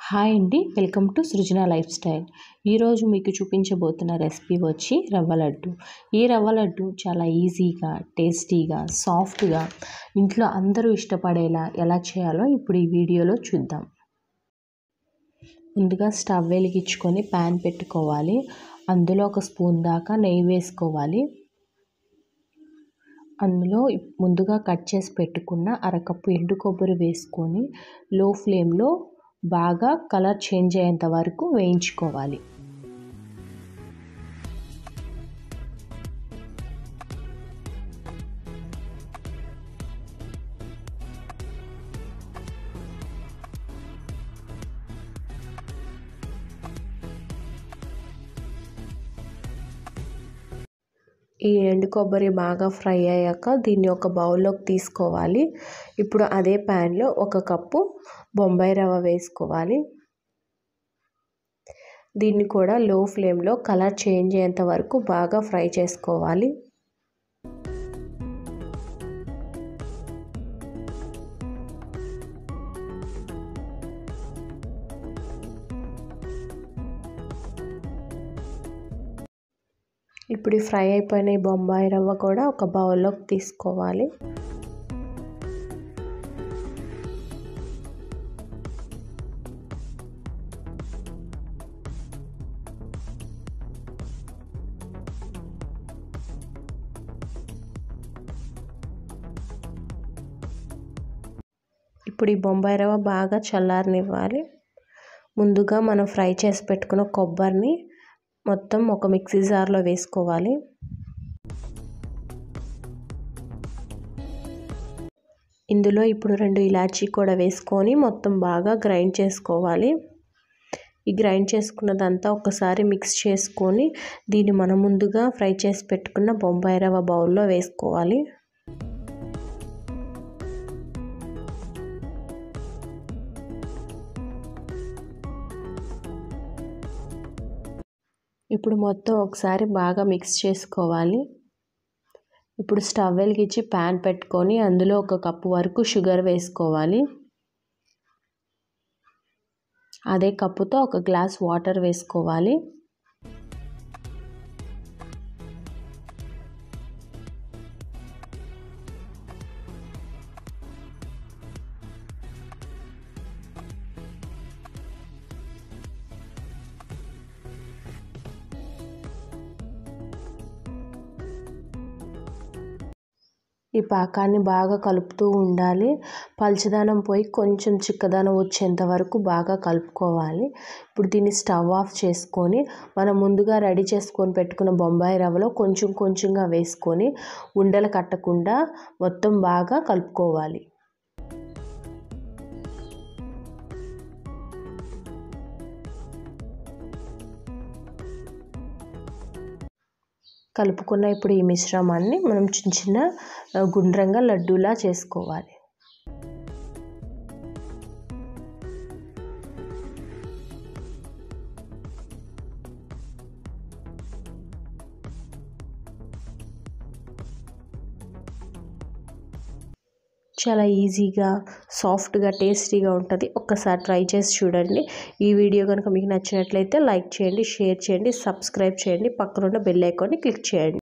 hi అండి welcome to Srujana lifestyle ఈరోజు మీకు చూపించబోతున్న రెసిపీ వచ్చి రవ్వ లడ్డు ఈ రవ్వ లడ్డు చాలా ఈజీగా టేస్టీగా సాఫ్ట్గా ఇంట్లో అందరూ ఇష్టపడేలా ఎలా చేయాలో ఇప్పుడు ఈ వీడియోలో చూద్దాం ముందుగా స్టవ్ వెలిగించుకొని ప్యాన్ పెట్టుకోవాలి అందులో ఒక స్పూన్ దాకా నెయ్యి వేసుకోవాలి అందులో ముందుగా కట్ చేసి పెట్టుకున్న అరకప్పు ఎండు కొబ్బరి వేసుకొని లో ఫ్లేమ్లో బాగా కలర్ చేంజ్ అయ్యేంత వరకు వేయించుకోవాలి ఈ ఎండు కొబ్బరి బాగా ఫ్రై అయ్యాక దీన్ని ఒక బౌల్లోకి తీసుకోవాలి ఇప్పుడు అదే ప్యాన్లో ఒక కప్పు బొంబాయి రవ్వ వేసుకోవాలి దీన్ని కూడా లో ఫ్లేమ్లో కలర్ చేంజ్ అయ్యేంత వరకు బాగా ఫ్రై చేసుకోవాలి ఇప్పుడు ఫ్రై అయిపోయిన ఈ బొంబాయి రవ్వ కూడా ఒక బౌల్లోకి తీసుకోవాలి ఇప్పుడు ఈ బొంబాయి రవ్వ బాగా చల్లారనివ్వాలి ముందుగా మనం ఫ్రై చేసి పెట్టుకున్న కొబ్బరిని మొత్తం ఒక మిక్సీ జార్లో వేసుకోవాలి ఇందులో ఇప్పుడు రెండు ఇలాచీ కూడా వేసుకొని మొత్తం బాగా గ్రైండ్ చేసుకోవాలి ఈ గ్రైండ్ చేసుకున్నదంతా ఒకసారి మిక్స్ చేసుకొని దీన్ని మనం ముందుగా ఫ్రై చేసి పెట్టుకున్న బొంబాయి రవ్వ బౌల్లో వేసుకోవాలి ఇప్పుడు మొత్తం ఒకసారి బాగా మిక్స్ చేసుకోవాలి ఇప్పుడు స్టవ్ వెలిగించి ప్యాన్ పెట్టుకొని అందులో ఒక కప్పు వరకు షుగర్ వేసుకోవాలి అదే కప్పుతో ఒక గ్లాస్ వాటర్ వేసుకోవాలి ఈ పాకాన్ని బాగా కలుపుతూ ఉండాలి పలుచదనం పోయి కొంచెం చిక్కదనం వచ్చేంత వరకు బాగా కలుపుకోవాలి ఇప్పుడు దీన్ని స్టవ్ ఆఫ్ చేసుకొని మనం ముందుగా రెడీ చేసుకొని పెట్టుకున్న బొంబాయి రవ్వలో కొంచెం కొంచెంగా వేసుకొని ఉండలు కట్టకుండా మొత్తం బాగా కలుపుకోవాలి కలుపుకున్న ఇప్పుడు ఈ మిశ్రమాన్ని మనం చిన్న చిన్న గుండ్రంగా లడ్డూలా చేసుకోవాలి చాలా ఈజీగా సాఫ్ట్గా టేస్టీగా ఉంటుంది ఒక్కసారి ట్రై చేసి చూడండి ఈ వీడియో కనుక మీకు నచ్చినట్లయితే లైక్ చేయండి షేర్ చేయండి సబ్స్క్రైబ్ చేయండి పక్కనున్న బెల్ ఐకాన్ని క్లిక్ చేయండి